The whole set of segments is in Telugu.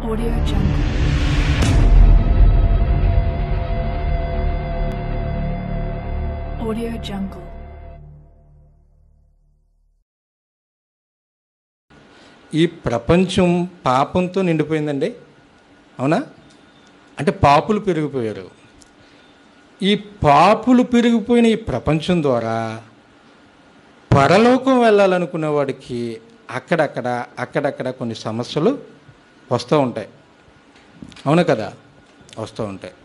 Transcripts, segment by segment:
Audio Jungle. Audio Jungle. ఈ ప్రపంచం పాపంతో నిండిపోయిందండి అవునా అంటే పాపులు పెరిగిపోయారు ఈ పాపులు పెరిగిపోయిన ఈ ప్రపంచం ద్వారా పరలోకం వెళ్ళాలనుకునే వాడికి అక్కడక్కడ అక్కడక్కడ కొన్ని సమస్యలు వస్తూ ఉంటాయి అవునా కదా వస్తూ ఉంటాయి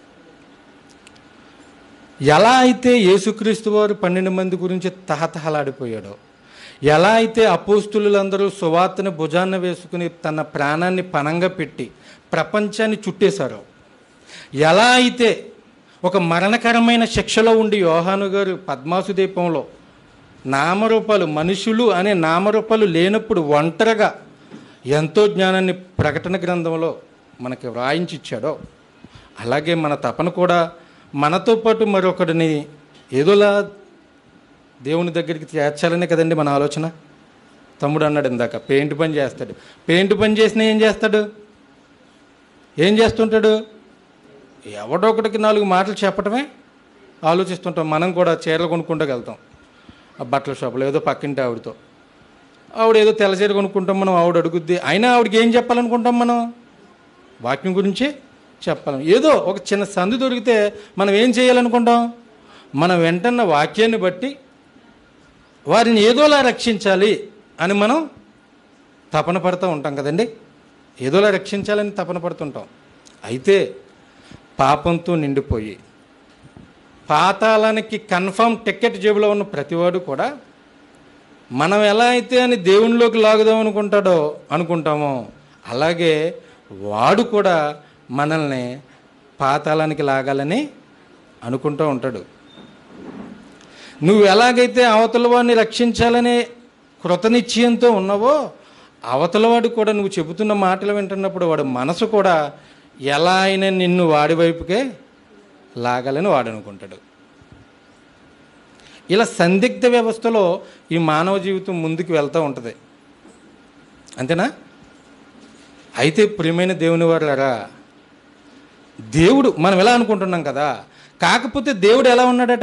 ఎలా అయితే యేసుక్రీస్తు వారు పన్నెండు మంది గురించి తహతహలాడిపోయాడో ఎలా అయితే అపోస్తులందరూ సువార్తని భుజాన్న వేసుకుని తన ప్రాణాన్ని పణంగా పెట్టి ప్రపంచాన్ని చుట్టేశారో ఎలా అయితే ఒక మరణకరమైన శిక్షలో ఉండి యోహాను గారు పద్మాసు దీపంలో నామరూపాలు మనుషులు అనే నామరూపాలు లేనప్పుడు ఒంటరిగా ఎంతో జ్ఞానాన్ని ప్రకటన గ్రంథంలో మనకి వ్రాయించి ఇచ్చాడో అలాగే మన తపన కూడా మనతో పాటు మరొకడిని ఏదోలా దేవుని దగ్గరికి చేర్చాలనే కదండి మన ఆలోచన తమ్ముడు అన్నాడు ఇందాక పెయింట్ పని చేస్తాడు పెయింట్ పని చేసినా ఏం చేస్తాడు ఏం చేస్తుంటాడు ఎవడో ఒకటికి నాలుగు మాటలు చెప్పటమే ఆలోచిస్తుంటాం మనం కూడా చీరలు కొనుక్కుంటూ వెళ్తాం ఆ బట్టల షాపులో ఏదో పక్కింటి ఆవిడతో ఆవిడ ఏదో తెల్ల చీర కొనుక్కుంటాం మనం ఆవిడ అడుగుద్ది అయినా ఆవిడకి ఏం చెప్పాలనుకుంటాం మనం వాక్యం గురించి చెప్పాలి ఏదో ఒక చిన్న సందు దొరికితే మనం ఏం చేయాలనుకుంటాం మనం వెంటన్న వాక్యాన్ని బట్టి వారిని ఏదోలా రక్షించాలి అని మనం తపన పడుతూ ఉంటాం కదండి ఏదోలా రక్షించాలని తపన పడుతుంటాం అయితే పాపంతో నిండిపోయి పాతాళానికి కన్ఫర్మ్ టికెట్ జేబులో ఉన్న ప్రతివాడు కూడా మనం ఎలా అయితే అని దేవునిలోకి లాగుదాం అనుకుంటాడో అనుకుంటామో అలాగే వాడు కూడా మనల్ని పాతాళానికి లాగాలని అనుకుంటూ ఉంటాడు నువ్వు ఎలాగైతే అవతల వాడిని రక్షించాలనే కృతనిశ్చయంతో ఉన్నావో అవతలవాడు కూడా నువ్వు చెబుతున్న మాటలు వింటున్నప్పుడు వాడు మనసు కూడా ఎలా అయినా నిన్ను వాడి వైపుకే లాగాలని వాడు అనుకుంటాడు ఇలా సందిగ్ధ వ్యవస్థలో ఈ మానవ జీవితం ముందుకు వెళ్తూ ఉంటుంది అంతేనా అయితే ప్రియమైన దేవుని వారులారా దేవుడు మనం ఎలా అనుకుంటున్నాం కదా కాకపోతే దేవుడు ఎలా ఉన్నాడట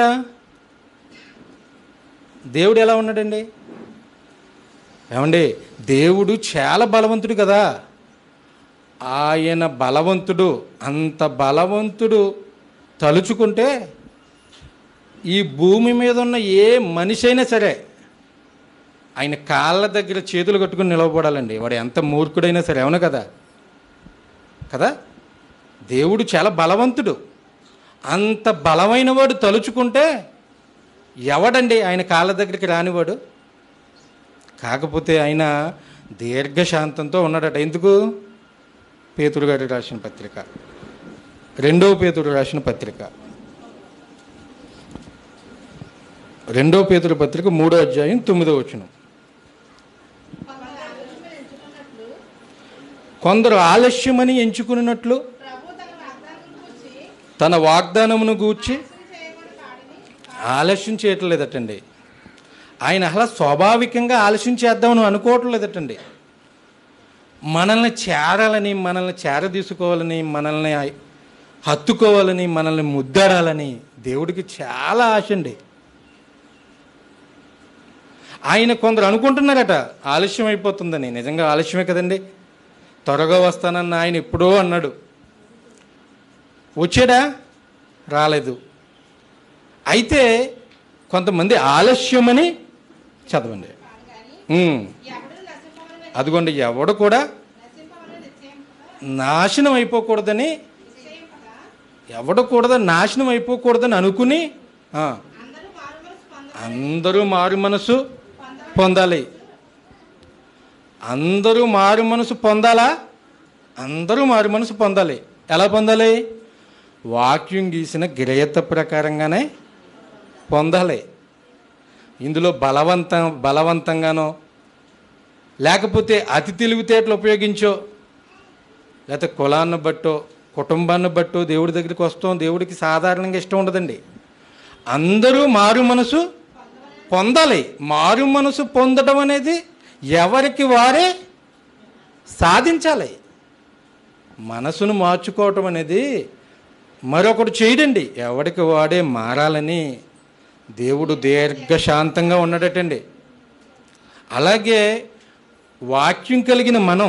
దేవుడు ఎలా ఉన్నాడండి ఏమండి దేవుడు చాలా బలవంతుడు కదా ఆయన బలవంతుడు అంత బలవంతుడు తలుచుకుంటే ఈ భూమి మీద ఉన్న ఏ మనిషి అయినా సరే ఆయన కాళ్ళ దగ్గర చేతులు కట్టుకుని నిలవబడాలండి వాడు ఎంత మూర్ఖుడైనా సరే అవును కదా కదా దేవుడు చాలా బలవంతుడు అంత బలమైన వాడు తలుచుకుంటే ఎవడండి ఆయన కాళ్ళ దగ్గరికి రానివాడు కాకపోతే ఆయన దీర్ఘశాంతంతో ఉన్నాడట ఎందుకు పేతురు గారు రాసిన పత్రిక రెండవ పేతురు రాసిన పత్రిక రెండో పేతురు పత్రిక మూడో అధ్యాయం తొమ్మిదో వచనం కొందరు ఆలస్యమని ఎంచుకున్నట్లు తన వాగ్దానమును గూర్చి ఆలస్యం చేయటం లేదటండి ఆయన అలా స్వాభావికంగా ఆలస్యం చేద్దామని అనుకోవటం లేదటండి మనల్ని చేరాలని మనల్ని చేరదీసుకోవాలని మనల్ని హత్తుకోవాలని మనల్ని ముద్దాడాలని దేవుడికి చాలా ఆశ అండి ఆయన కొందరు అనుకుంటున్నారట ఆలస్యం అయిపోతుందని నిజంగా ఆలస్యమే కదండి త్వరగా వస్తానన్న ఆయన ఎప్పుడో అన్నాడు వచ్చాడా రాలేదు అయితే కొంతమంది ఆలస్యమని చదవండి ఉమ్. అదిగోండి ఎవడు కూడా నాశనం అయిపోకూడదని ఎవడు కూడా నాశనం అయిపోకూడదని అనుకుని ఆ, అందరూ మారు మనసు పొందాలి అందరూ మారు మనసు పొందాలా అందరూ మారు మనసు పొందాలి ఎలా పొందాలి వాక్యం గీసిన గిరయత ప్రకారంగానే పొందాలి ఇందులో బలవంత బలవంతంగానో లేకపోతే అతి తెలివితేటలు ఉపయోగించో లేకపోతే కులాన్ని బట్టో కుటుంబాన్ని బట్టో దేవుడి దగ్గరికి వస్తాం దేవుడికి సాధారణంగా ఇష్టం ఉండదండి అందరూ మారు మనసు పొందాలి మారు మనసు పొందడం అనేది ఎవరికి వారే సాధించాలి మనసును మార్చుకోవటం అనేది మరొకటి చేయడండి ఎవడికి వాడే మారాలని దేవుడు దీర్ఘశాంతంగా ఉన్నాడటండి అలాగే వాక్యం కలిగిన మనం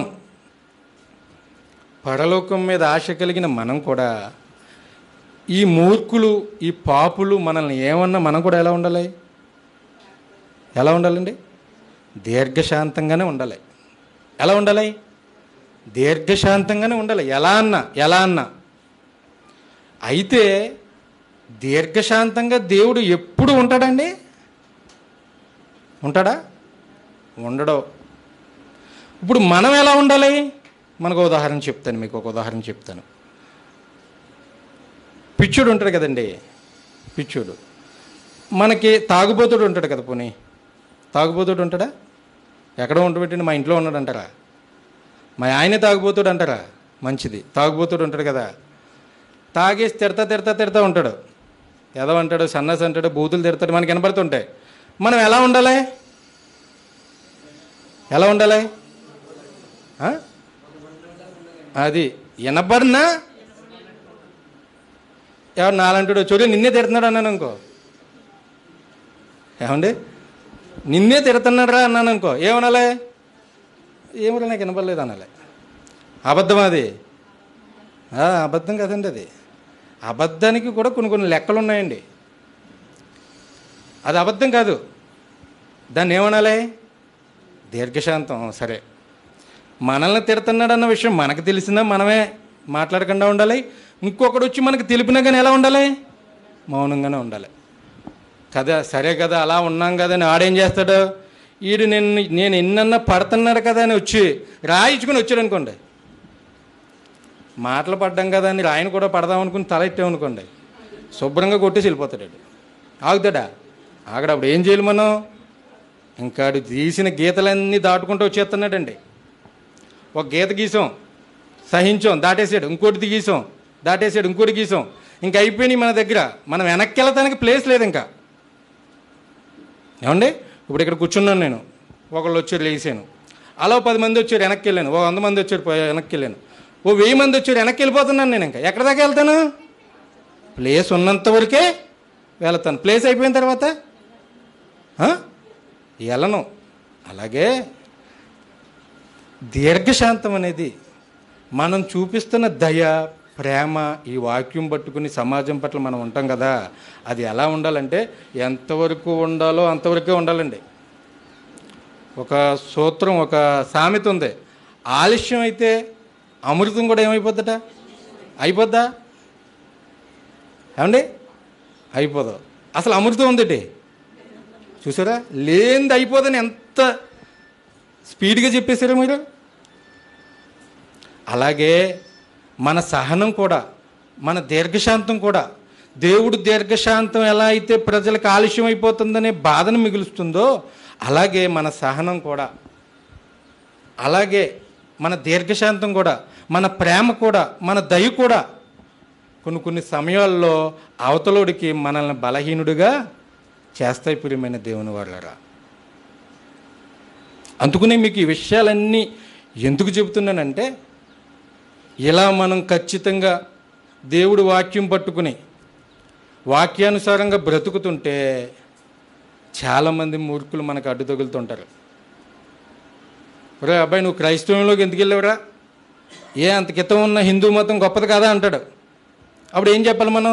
పరలోకం మీద ఆశ కలిగిన మనం కూడా ఈ మూర్ఖులు ఈ పాపులు మనల్ని ఏమన్నా మనం కూడా ఎలా ఉండాలి ఎలా ఉండాలండి దీర్ఘశాంతంగానే ఉండాలి ఎలా ఉండాలి దీర్ఘశాంతంగానే ఉండాలి ఎలా అన్నా ఎలా అన్నా అయితే దీర్ఘశాంతంగా దేవుడు ఎప్పుడు ఉంటాడండి ఉంటాడా ఉండడు ఇప్పుడు మనం ఎలా ఉండాలి మనకు ఉదాహరణ చెప్తాను మీకు ఒక ఉదాహరణ చెప్తాను పిచ్చుడు ఉంటాడు కదండి పిచ్చుడు మనకి తాగుబోతుడు ఉంటాడు కదా పోనీ తాగుబోతుడు ఉంటాడా ఎక్కడో ఉండబెట్టండి మా ఇంట్లో ఉన్నాడు అంటారా మా ఆయనే తాగుబోతుడు అంటారా మంచిది తాగుబోతుడు ఉంటాడు కదా తాగేసి తిడతా తిడతా తిడతా ఉంటాడు ఏదో అంటాడు సన్నస్ అంటాడు బూతులు తిడతాడు మనకి వినపడుతుంటాయి మనం ఎలా ఉండాలి ఎలా ఉండాలి ఆ? అది వినపడినా ఎవరు నాలంటాడు చూడు నిన్నే తిడుతున్నాడు అన్నాను అనుకో ఏమండి నిన్నే తిడుతున్నాడు రా అన్నాను అనుకో ఏమనాలి ఏమిరా నాకు వినపడలేదు అనాలి అబద్ధం అది ఆ, అబద్ధం కదండి అది అబద్ధానికి కూడా కొన్ని కొన్ని లెక్కలు ఉన్నాయండి అది అబద్ధం కాదు దాన్ని ఏమనాలి దీర్ఘశాంతం సరే మనల్ని తిడుతున్నాడు అన్న విషయం మనకు తెలిసినా మనమే మాట్లాడకుండా ఉండాలి ఇంకొకడు వచ్చి మనకు తెలిపినా కానీ ఎలా ఉండాలి మౌనంగానే ఉండాలి కదా సరే కదా అలా ఉన్నాం కదా అని ఆడేం చేస్తాడు ఈడు నేను నేను ఎన్నన్నా పడుతున్నాడు కదా అని వచ్చి రాయించుకుని వచ్చాడు అనుకోండి మాటలు పడ్డాం కదా అని రాయిని కూడా పడదాం అనుకుని తల ఎట్టామనుకోండి శుభ్రంగా కొట్టేసి వెళ్ళిపోతాడు ఆడు. ఆగుతాడా ఆగడు అప్పుడు ఏం చేయాలి మనం ఇంకా ఆడు తీసిన గీతలన్నీ దాటుకుంటూ వచ్చేస్తున్నాడండి ఒక గీత గీసాం సహించాం దాటేసాడు ఇంకోటి గీసాం దాటేసాడు ఇంకోటి గీసాం ఇంకా అయిపోయినాయి మన దగ్గర మనం వెనక్కి వెళ్ళటానికి ప్లేస్ లేదు ఇంకా ఏమండి ఇప్పుడు ఇక్కడ కూర్చున్నాను నేను ఒకళ్ళు వచ్చారు లేచాను అలా ఓ పది మంది వచ్చారు వెనక్కి వెళ్ళాను ఓ వంద మంది వచ్చారు పోయి వెనక్కి వెళ్ళాను ఓ వెయ్యి మంది వచ్చారు వెనక్కి వెళ్ళిపోతున్నాను నేను ఇంకా ఎక్కడ దాకా వెళ్తాను ప్లేస్ ఉన్నంత వరకే వెళ్తాను ప్లేస్ అయిపోయిన తర్వాత ఆ? వెళ్ళను అలాగే దీర్ఘశాంతం అనేది మనం చూపిస్తున్న దయ ప్రేమ ఈ వాక్యం పట్టుకుని సమాజం పట్ల మనం ఉంటాం కదా అది ఎలా ఉండాలంటే ఎంతవరకు ఉండాలో అంతవరకే ఉండాలండి ఒక సూత్రం ఒక సామెత ఉంది ఆలస్యం అయితే అమృతం కూడా ఏమైపోద్దట అయిపోద్దా ఏమండి అయిపోదు అసలు అమృతం ఉందటి చూసారా లేనిది అయిపోదని ఎంత స్పీడ్గా చెప్పేశారా మీరు అలాగే మన సహనం కూడా మన దీర్ఘశాంతం కూడా దేవుడు దీర్ఘశాంతం ఎలా అయితే ప్రజలకు ఆలస్యం అయిపోతుందనే బాధను మిగులుస్తుందో అలాగే మన సహనం కూడా అలాగే మన దీర్ఘశాంతం కూడా మన ప్రేమ కూడా మన దయ కూడా కొన్ని కొన్ని సమయాల్లో అవతలోడికి మనల్ని బలహీనుడిగా చేస్తాయి ప్రియమైన దేవుని వాళ్ళరా అందుకనే మీకు ఈ విషయాలన్నీ ఎందుకు చెబుతున్నానంటే ఇలా మనం ఖచ్చితంగా దేవుడి వాక్యం పట్టుకుని వాక్యానుసారంగా బ్రతుకుతుంటే చాలామంది మూర్ఖులు మనకు అడ్డు తగులుతుంటారు ఒరే అబ్బాయి నువ్వు క్రైస్తవంలోకి ఎందుకు వెళ్ళావురా ఏ అంత క్రితం ఉన్న హిందూ మతం గొప్పది కాదా అంటాడు అప్పుడు ఏం చెప్పాలి మనం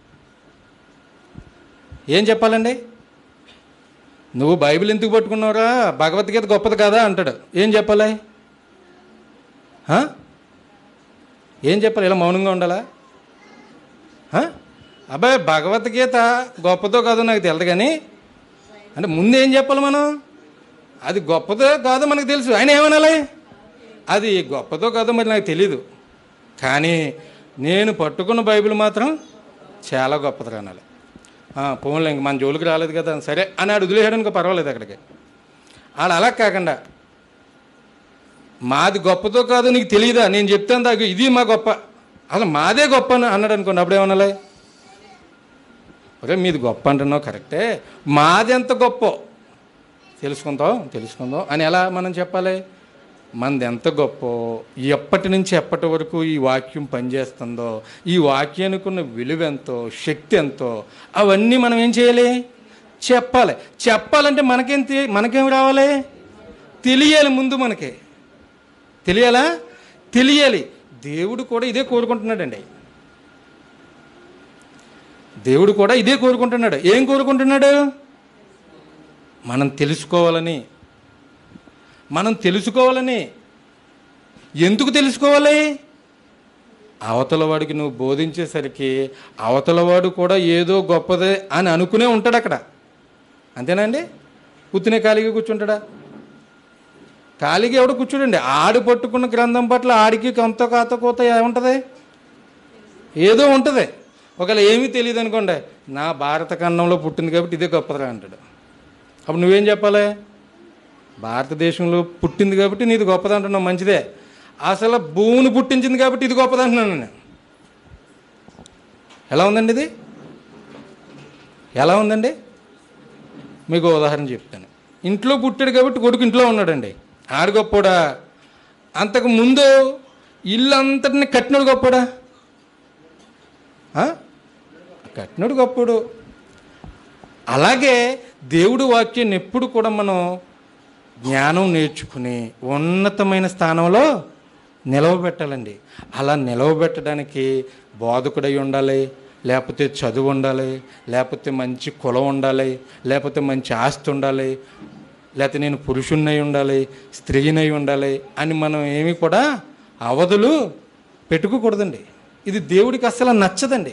ఏం చెప్పాలండి నువ్వు బైబిల్ ఎందుకు పట్టుకున్నావురా భగవద్గీత గొప్పది కాదా అంటాడు ఏం చెప్పాలి హా? ఏం చెప్పాలి ఇలా మౌనంగా ఉండాలా హా? అబ్బాయి భగవద్గీత గొప్పదో కాదో నాకు తెలియదు కానీ అంటే ముందు ఏం చెప్పాలి మనం అది గొప్పదో కాదో మనకు తెలుసు ఆయన ఏమనాలి అది గొప్పదో కాదో మరి నాకు తెలీదు కానీ నేను పట్టుకున్న బైబిల్ మాత్రం చాలా గొప్పది అనాలి పోన్లే ఇంక మన జోలికి రాలేదు కదా సరే అని ఆడు వదిలేయడం ఇంకా పర్వాలేదు అక్కడికి ఆడు అలా కాకుండా మాది గొప్పతో కాదు నీకు తెలియదా నేను చెప్తాను దాకా ఇది మా గొప్ప అసలు మాదే గొప్ప అని అన్నాడు అనుకోండి అప్పుడేమనాలి ఒరే మీది గొప్ప అంటున్నావు కరెక్టే మాది ఎంత గొప్ప తెలుసుకుందాం తెలుసుకుందాం అని ఎలా మనం చెప్పాలి మనది ఎంత గొప్ప ఎప్పటి నుంచి ఎప్పటి వరకు ఈ వాక్యం పనిచేస్తుందో ఈ వాక్యానికి ఉన్న విలువ ఎంతో శక్తి ఎంతో అవన్నీ మనం ఏం చేయాలి చెప్పాలి చెప్పాలంటే మనకేం తె- మనకేం రావాలి తెలియాలి ముందు మనకి తెలియాలా తెలియాలి దేవుడు కూడా ఇదే కోరుకుంటున్నాడండి దేవుడు కూడా ఇదే కోరుకుంటున్నాడు ఏం కోరుకుంటున్నాడు మనం తెలుసుకోవాలని మనం తెలుసుకోవాలని ఎందుకు తెలుసుకోవాలి అవతల వాడికి నువ్వు బోధించేసరికి అవతల వాడు కూడా ఏదో గొప్పదే అని అనుకునే ఉంటాడు అక్కడ అంతేనండి కూర్చునే ఖాళీగా కూర్చుంటాడా ఖాళీగా ఎవడు కూర్చోడండి ఆడు పట్టుకున్న గ్రంథం పట్ల ఆడికి కొంత కాత కోత ఏముంటుంది ఏదో ఉంటుంది ఒకవేళ ఏమీ తెలియదు అనుకోండి నా భారత ఖండంలో పుట్టింది కాబట్టి ఇదే గొప్పదిరా అంటాడు అప్పుడు నువ్వేం చెప్పాలి భారతదేశంలో పుట్టింది కాబట్టి నీది గొప్పది అంటున్నావు మంచిదే అసలు భూమిని పుట్టించింది కాబట్టి ఇది గొప్పది అంటున్నాను నేను ఎలా ఉందండి ఇది ఎలా ఉందండి మీకు ఓ ఉదాహరణ చెప్తాను ఇంట్లో పుట్టాడు కాబట్టి కొడుకు ఇంట్లో ఉన్నాడండి ఆడు గొప్పోడా అంతకు ముందు ఇల్లు అంతటిని కట్టినోడు గొప్పోడా ఆ? కట్టినోడు గొప్పడు అలాగే దేవుడు వాక్యాన్ని ఎప్పుడు కూడా మనం జ్ఞానం నేర్చుకుని ఉన్నతమైన స్థానంలో నిలవబెట్టాలండి అలా నిలవబెట్టడానికి బోధకుడై ఉండాలి లేకపోతే చదువు ఉండాలి లేకపోతే మంచి కులం ఉండాలి లేకపోతే మంచి ఆస్తి ఉండాలి లేకపోతే నేను పురుషున్నై ఉండాలి స్త్రీనై ఉండాలి అని మనం ఏమి కూడా అవధులు పెట్టుకోకూడదండి ఇది దేవుడికి అసలు నచ్చదండి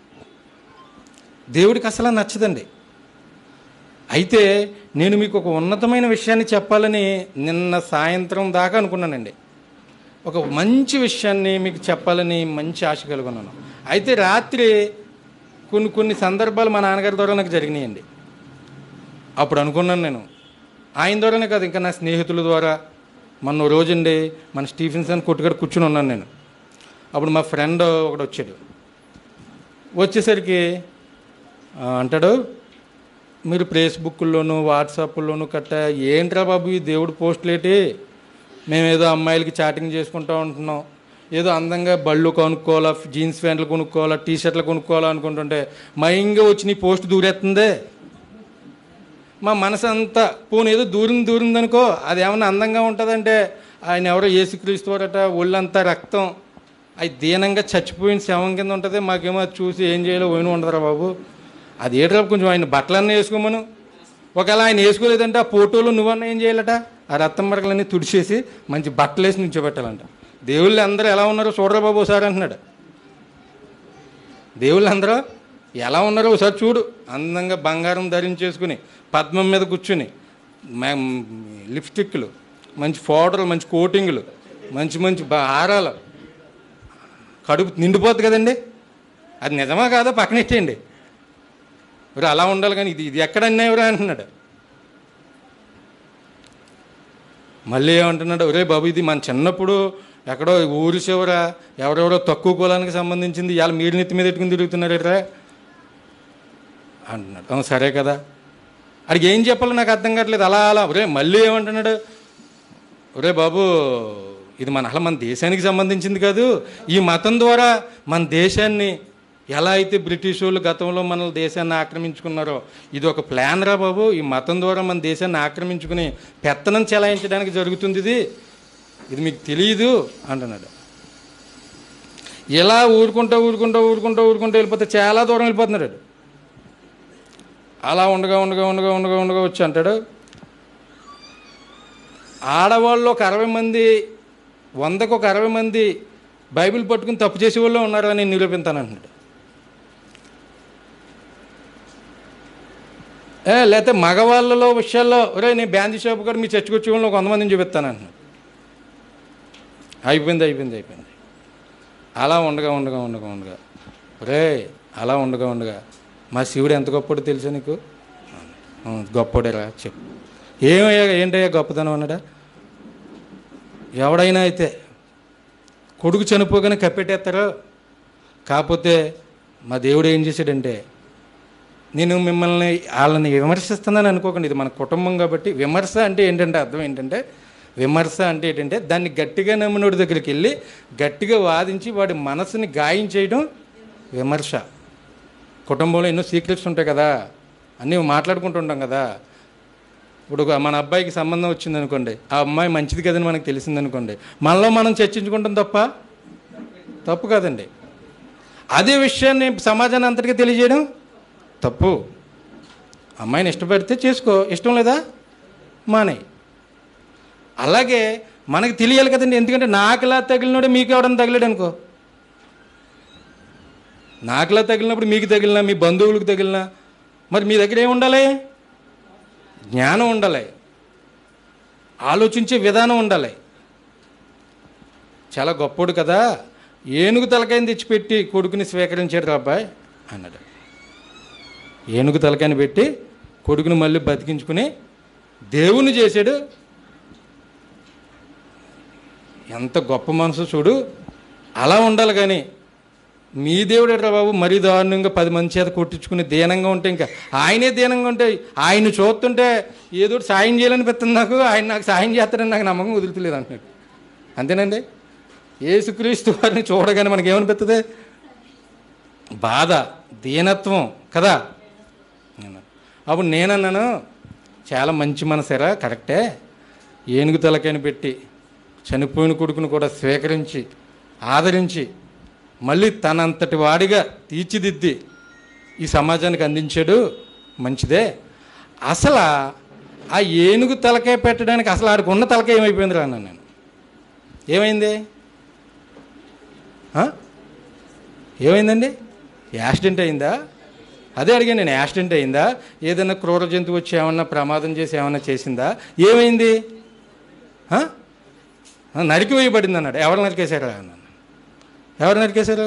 దేవుడికి అసలు నచ్చదండి అయితే నేను మీకు ఒక ఉన్నతమైన విషయాన్ని చెప్పాలని నిన్న సాయంత్రం దాకా అనుకున్నానండి ఒక మంచి విషయాన్ని మీకు చెప్పాలని మంచి ఆశ కలుగున్నాను అయితే రాత్రి కొన్ని కొన్ని సందర్భాలు మా నాన్నగారి ద్వారా నాకు జరిగినాయండి అప్పుడు అనుకున్నాను నేను ఆయన ద్వారానే కాదు ఇంకా నా స్నేహితుల ద్వారా మొన్న ఓ రోజండి మన స్టీఫెన్సన్ కొట్టుకడ కూర్చుని ఉన్నాను నేను అప్పుడు మా ఫ్రెండ్ ఒకడు వచ్చాడు వచ్చేసరికి ఆ, అంటాడు మీరు ఫేస్బుక్లోను వాట్సాప్లోను కట్ట ఏంట్రా బాబు ఈ దేవుడు పోస్టులేటి మేము ఏదో అమ్మాయిలకి చాటింగ్ చేసుకుంటూ ఉంటున్నాం ఏదో అందంగా బళ్ళు కొనుక్కోవాలా జీన్స్ ప్యాంట్లు కొనుక్కోవాలా టీ షర్ట్లు కొనుక్కోవాలా అనుకుంటుంటే మయంగా వచ్చి నీ పోస్ట్ దూరేస్తుందే మా మనసు అంతా పోనీ ఏదో దూరం దూరిందనుకో అది ఏమన్నా అందంగా ఉంటుందంటే ఆయన ఎవరో ఏసుక్రీస్తు వారట ఒళ్ళంతా రక్తం అది దీనంగా చచ్చిపోయిన శవం కింద ఉంటుంది మాకేమో అది చూసి ఏం చేయాలో పోయిన ఉండదురా బాబు అది ఏట్రా కొంచెం ఆయన బట్టలన్నీ వేసుకోమను ఒకవేళ ఆయన వేసుకోలేదంటే ఆ ఫోటోలు నువ్వన్నా ఏం చేయాలట ఆ రక్తం మరకలన్నీ తుడిచేసి మంచి బట్టలు వేసి నుంచోబెట్టాలంట దేవుళ్ళు అందరూ ఎలా ఉన్నారో చూడరా బాబు ఒకసారి అంటున్నాడు దేవుళ్ళు అందరూ ఎలా ఉన్నారో ఒకసారి చూడు అందంగా బంగారం ధరించేసుకుని పద్మం మీద కూర్చుని మ- లిప్స్టిక్లు మంచి పౌడర్లు మంచి కోటింగ్లు మంచి మంచి బ- హారాలు కడుపు నిండిపోద్ది కదండి అది నిజమా కాదా పక్కనెట్టేయండి ఎవరు అలా ఉండాలి కానీ ఇది ఇది ఎక్కడ అన్నావురా అంటున్నాడు మళ్ళీ ఏమంటున్నాడు ఒరే బాబు ఇది మన చిన్నప్పుడు ఎక్కడో ఊరి చివర ఎవరెవరో తక్కువ కులానికి సంబంధించింది ఇవాళ మీరు నెత్తి మీద ఎట్టుకుని తిరుగుతున్నారు రా అంటున్నాడు "అవును, సరే కదా అడిగి ఏం చెప్పాలో నాకు అర్థం కావట్లేదు అలా అలా ఒరే మళ్ళీ ఏమంటున్నాడు ఒరే బాబు ఇది మన అసలు మన దేశానికి సంబంధించింది కాదు ఈ మతం ద్వారా మన దేశాన్ని ఎలా అయితే బ్రిటిష్ వాళ్ళు గతంలో మన దేశాన్ని ఆక్రమించుకున్నారో ఇది ఒక ప్లాన్ రా బాబు ఈ మతం ద్వారా మన దేశాన్ని ఆక్రమించుకుని పెత్తనం చెలాయించడానికి జరుగుతుంది ఇది ఇది మీకు తెలియదు అంటున్నాడు ఇలా ఊరుకుంటూ ఊరుకుంటూ ఊరుకుంటూ ఊరుకుంటూ వెళ్ళిపోతే చాలా దూరం వెళ్ళిపోతున్నాడు వాడు. అలా ఉండగా ఉండగా ఉండగా ఉండగా ఉండగా వచ్చి అంటాడు ఆడవాళ్ళు ఒక అరవై మంది వందకు ఒక అరవై మంది బైబిల్ పట్టుకుని తప్పు చేసే వాళ్ళు ఉన్నారని నేను నిరూపిస్తాను అంటున్నాడు ఏ లేకపోతే మగవాళ్ళలో విషయాల్లో ఒరే నేను బ్యాందీ షాప్ కూడా మీ చర్చకు వచ్చే వాళ్ళు కొంతమందిని చూపిస్తాను అంటున్నాడు అయిపోయింది అయిపోయింది అయిపోయింది అలా ఉండగా ఉండగా ఉండగా ఉండగా ఒరే అలా ఉండగా ఉండగా మా శివుడు ఎంత గొప్పడో తెలుసా నీకు "ఆ, గొప్పోడేరా చెప్పు ఏమయ్యా ఏంటయ్యా గొప్పతనం అన్నాడా ఎవడైనా అయితే కొడుకు చనిపోగానే కప్పెట్టేస్తారో కాకపోతే మా దేవుడు ఏం చేశాడంటే నేను మిమ్మల్ని వాళ్ళని విమర్శిస్తున్నాను అనుకోకండి ఇది మన కుటుంబం కాబట్టి విమర్శ అంటే ఏంటంటే అర్థం ఏంటంటే విమర్శ అంటే ఏంటంటే దాన్ని గట్టిగా నమ్మినోడి దగ్గరికి వెళ్ళి గట్టిగా వాదించి వాడి మనసుని గాయం చేయడం విమర్శ కుటుంబంలో ఎన్నో సీక్రెట్స్ ఉంటాయి కదా అన్నీ మాట్లాడుకుంటుంటాం కదా ఇప్పుడు ఒక మన అబ్బాయికి సంబంధం వచ్చింది అనుకోండి ఆ అమ్మాయి మంచిది కదని మనకు తెలిసింది అనుకోండి మనలో మనం చర్చించుకుంటాం తప్ప తప్పు కాదండి అదే విషయాన్ని సమాజాన్ని అంతటికీ తెలియజేయడం తప్పు అమ్మాయిని ఇష్టపడితే చేసుకో ఇష్టం లేదా మానే అలాగే మనకి తెలియాలి కదండి ఎందుకంటే నాకులా తగిలినోడే మీకు ఎవడన్నా తగిలాడు అనుకో నాకులా తగిలినప్పుడు మీకు తగిలినా మీ బంధువులకు తగిలినా మరి మీ దగ్గర ఏమి ఉండాలి జ్ఞానం ఉండాలి ఆలోచించే విధానం ఉండాలి చాలా గొప్పోడు కదా ఏనుగు తలకాయని తెచ్చిపెట్టి కొడుకుని స్వీకరించాడు రా అబ్బాయి అన్నాడు ఏనుగు తలకాయని పెట్టి కొడుకుని మళ్ళీ బతికించుకుని దేవుని చేశాడు ఎంత గొప్ప మనసు చూడు అలా ఉండాలి కానీ మీ దేవుడేట్రా బాబు మరీ దారుణంగా పది మంది చేత కొట్టించుకుని దీనంగా ఉంటే ఇంకా ఆయనే దీనంగా ఉంటే ఆయన చూస్తుంటే ఏదో ఒకటి సాయం చేయాలనిపిస్తుంది నాకు ఆయన నాకు సాయం చేస్తాడని నాకు నమ్మకం వదులుతలేదు అంటున్నాడు అంతేనండి యేసుక్రీస్తు వారిని చూడగానే మనకి ఏమనిపిస్తుంది బాధ దీనత్వం కదా అప్పుడు నేనన్నాను చాలా మంచి మనసేరా కరెక్టే ఏనుగు తలకైన పెట్టి చనిపోయిన కొడుకును కూడా స్వీకరించి ఆదరించి మళ్ళీ తనంతటి వాడిగా తీర్చిదిద్ది ఈ సమాజానికి అందించాడు మంచిదే అసలు ఆ ఏనుగు తలకాయ పెట్టడానికి అసలు ఆడికి ఉన్న తలకాయ ఏమైపోయింది రా అన్నాను నేను ఏమైంది ఆ? ఏమైందండి యాక్సిడెంట్ అయిందా అదే అడిగాను నేను యాక్సిడెంట్ అయిందా ఏదైనా క్రూర జంతువు వచ్చి ఏమన్నా ప్రమాదం చేసి ఏమన్నా చేసిందా ఏమైంది ఆ? ఆ, నరికి వేయబడింది అన్నాడు ఎవరు నరికేశారు అన్నాను ఎవరు నరికేశారు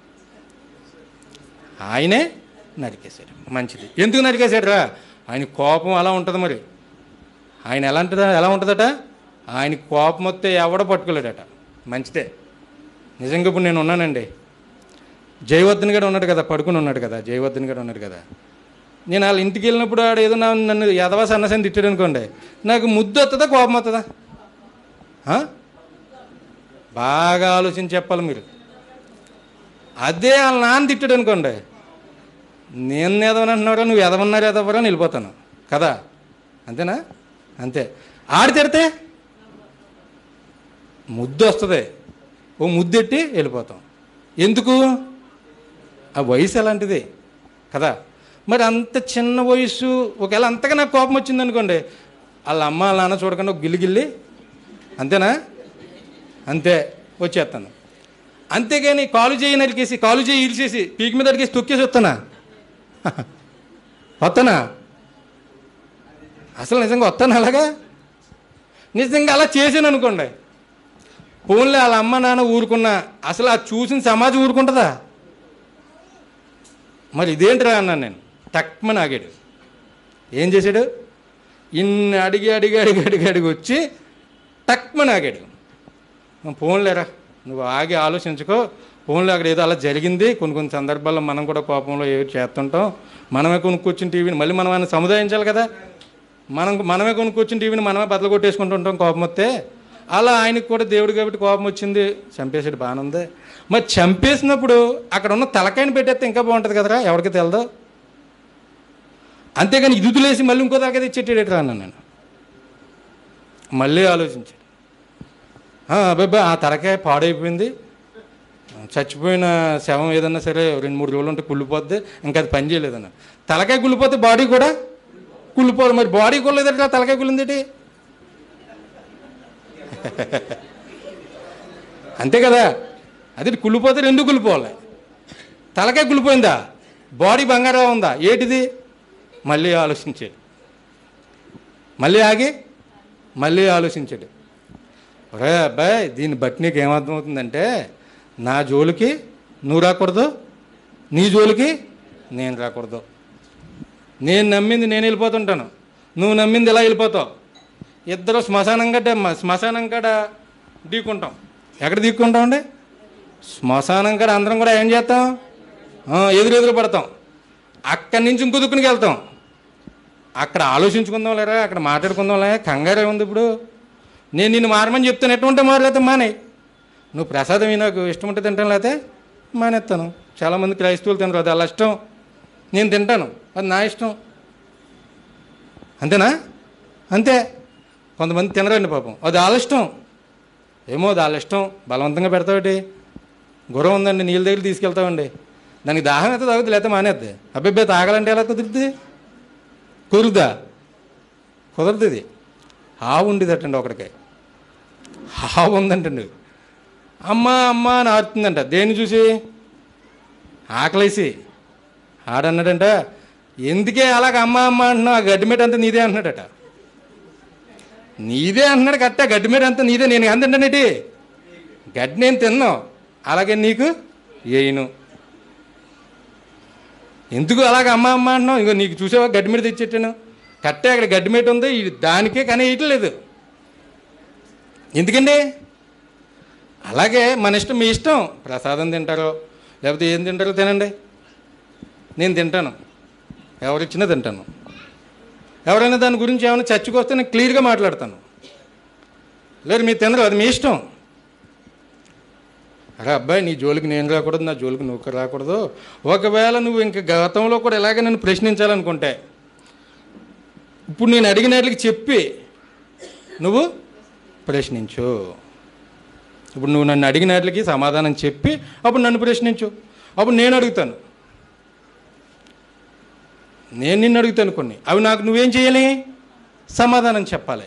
ఆయనే నరికేశాడు మంచిది ఎందుకు నరికేశాడు రా ఆయన కోపం అలా ఉంటుంది మరి ఆయన ఎలా ఉంటుందా ఎలా ఉంటుందట ఆయన కోపం వస్తే ఎవడ పట్టుకోలేడట మంచిదే నిజంగా ఇప్పుడు నేను ఉన్నానండి జయవర్ధన్ గారు ఉన్నాడు కదా పడుకుని ఉన్నాడు కదా జయవర్ధన్ గారు ఉన్నాడు కదా నేను వాళ్ళ ఇంటికి వెళ్ళినప్పుడు ఆడ ఏదో నా- నన్ను యదవా సన్నసని తిట్టాడు అనుకోండి నాకు ముద్దు వస్తుందా కోపం వస్తుందా ఆ? బాగా ఆలోచించి చెప్పాలి మీరు అదే వాళ్ళ నాన్న తిట్టాడు అనుకోండి నేను ఎదవనంటున్నారా నువ్వు ఎదవన్నారు ఎదవరా అని వెళ్ళిపోతాను కదా అంతేనా అంతే ఆడి తిడితే ముద్దు వస్తుంది ఓ ముద్దెట్టి వెళ్ళిపోతాం ఎందుకు ఆ వయసు అలాంటిది కదా మరి అంత చిన్న వయసు ఒకవేళ అంతగా నాకు కోపం వచ్చింది అనుకోండి వాళ్ళ అమ్మ వాళ్ళ నాన్న చూడకుండా ఒక గిల్లి గిల్లి అంతేనా అంతే వచ్చేస్తాను అంతేగాని కాలు చేయి నరికేసి కాలు చేయి ఇరిచేసి పీకి మీద అడిగేసి తొక్కేసి వస్తానా వస్తానా అసలు నిజంగా వస్తాను అలాగా నిజంగా అలా చేశాను అనుకోండి ఫోన్లో వాళ్ళ అమ్మ నాన్న ఊరుకున్నా అసలు ఆ చూసిన సమాజం ఊరుకుంటుందా మరి ఇదేంటిరా అన్నాను నేను టక్మని ఆగాడు ఏం చేశాడు ఇన్ని అడిగి అడిగి అడిగి అడిగి అడిగి వచ్చి టక్మని ఆగాడు ఫోన్లేరా నువ్వు ఆగి ఆలోచించుకో ఫోన్లో అక్కడ ఏదో అలా జరిగింది కొన్ని కొన్ని సందర్భాల్లో మనం కూడా కోపంలో ఏదో చేస్తుంటాం మనమే కొనుక్కొచ్చిన టీవీని మళ్ళీ మనం ఆయన సముదాయించాలి కదా మనం మనమే కొనుక్కొచ్చిన టీవీని మనమే బద్దలు కొట్టేసుకుంటుంటాం కోపం వస్తే అలా ఆయనకు కూడా దేవుడు కాబట్టి కోపం వచ్చింది చంపేసాడు బాగానే ఉంది మరి చంపేసినప్పుడు అక్కడ ఉన్న తలకాయని పెట్టేస్తే ఇంకా బాగుంటుంది కదరా ఎవరికి తెలదు అంతేగాని ఇదుతులేసి మళ్ళీ ఇంకో తలకాయ తెచ్చేటేటరా అన్నాను నేను మళ్ళీ ఆలోచించాడు "ఆ, అబ్బాబ్బా ఆ తలకాయ పాడైపోయింది చచ్చిపోయిన శవం ఏదన్నా సరే రెండు మూడు రోజులు ఉంటే కుళ్ళిపోద్ది ఇంకా అది పని చేయలేదన్న తలకాయ కుళ్ళిపోతే బాడీ కూడా కుళ్ళిపోవాలి మరి బాడీ కుళ్ళలేదట తలకాయ కుళ్ళిందేటి అంతే కదా అది కుళ్ళిపోతే రెండు కుళ్ళిపోవాలి తలకాయ కుళ్ళిపోయిందా బాడీ బంగారం ఉందా ఏటిది మళ్ళీ ఆలోచించాడు మళ్ళీ ఆగి మళ్ళీ ఆలోచించాడు ఒరే అబ్బాయి దీన్ని బట్టి నీకు ఏమర్థమవుతుందంటే నా జోలికి నువ్వు రాకూడదు నీ జోలికి నేను రాకూడదు నేను నమ్మింది నేను వెళ్ళిపోతుంటాను నువ్వు నమ్మింది ఇలా వెళ్ళిపోతావు ఇద్దరు శ్మశానం గడ్డ శ్మశానం కాడ ఢీకుంటాం ఎక్కడ ఢీక్కుంటామండి శ్మశానం కాడ అందరం కూడా ఏం చేస్తాం ఆ, ఎదురు ఎదురు పడతాం అక్కడి నుంచి ఇంకో దుక్కునికి వెళ్తాం అక్కడ ఆలోచించుకుందాం లేరా అక్కడ మాట్లాడుకుందాంలే కంగారే ఉంది ఇప్పుడు నేను నిన్ను మారమని చెప్తాను ఎటువంటి మారలేతే మానే నువ్వు ప్రసాదం ఈ నాకు ఇష్టం ఉంటే తింటాను లేకపోతే మానేస్తాను చాలామంది క్రైస్తవులు తినరు అది అలా ఇష్టం నేను తింటాను అది నా ఇష్టం అంతేనా అంతే కొంతమంది తినరండి పాపం అది వాళ్ళ ఇష్టం ఏమో అది వాళ్ళ ఇష్టం బలవంతంగా పెడతావుటి గుర్రం ఉందండి నీళ్ళ దగ్గర తీసుకెళ్తామండి దానికి దాహం అయితే తాగుతుంది లేకపోతే మానేద్ది అబ్బాయి తాగాలంటే ఎలా కుదురుతుంది కుదురుదా కుదరదు ఇది ఆవు ఉండేదటండి ఒకడికి ఆవు ఉందంటండి అమ్మ అమ్మ అని ఆడుతుందంట దేన్ని చూసి ఆకలేసి ఆడన్నాడంట ఎందుకే అలాగ అమ్మ అమ్మ అంటున్నావు ఆ గడ్డి మీద అంతా నీదే అంటున్నాడట నీదే అంటున్నాడు కట్ట గడ్డి మీద అంతా నీదే నేను అంతంటానేటి గడ్డి నేను తిన్నావు అలాగే నీకు వేయను ఎందుకు అలాగ అమ్మ అమ్మ అంటున్నావు ఇంకో నీకు చూసావా గడ్డి మీద తెచ్చెట్టాను కట్టే అక్కడ గడ్డి మీద ఉంది ఇది దానికే కానీ వేయట్లేదు ఎందుకండి అలాగే మన ఇష్టం మీ ఇష్టం ప్రసాదం తింటారో లేకపోతే ఏం తింటారో తినండి నేను తింటాను ఎవరిచ్చినా తింటాను ఎవరైనా దాని గురించి ఏమైనా చర్చకొస్తే నేను క్లియర్గా మాట్లాడతాను లేదు మీరు తినరు అది మీ ఇష్టం అరే అబ్బాయి నీ జోలికి నేను రాకూడదు నా జోలికి నువ్వు రాకూడదు ఒకవేళ నువ్వు ఇంక గతంలో కూడా ఇలాగే నన్ను ప్రశ్నించాలనుకుంటే ఇప్పుడు నేను అడిగినట్లకి చెప్పి నువ్వు ప్రశ్నించు ఇప్పుడు నువ్వు నన్ను అడిగినట్లకి సమాధానం చెప్పి అప్పుడు నన్ను ప్రశ్నించు అప్పుడు నేను అడుగుతాను నేను నిన్ను అడుగుతాను కొన్ని అవి నాకు నువ్వేం చేయాలి సమాధానం చెప్పాలి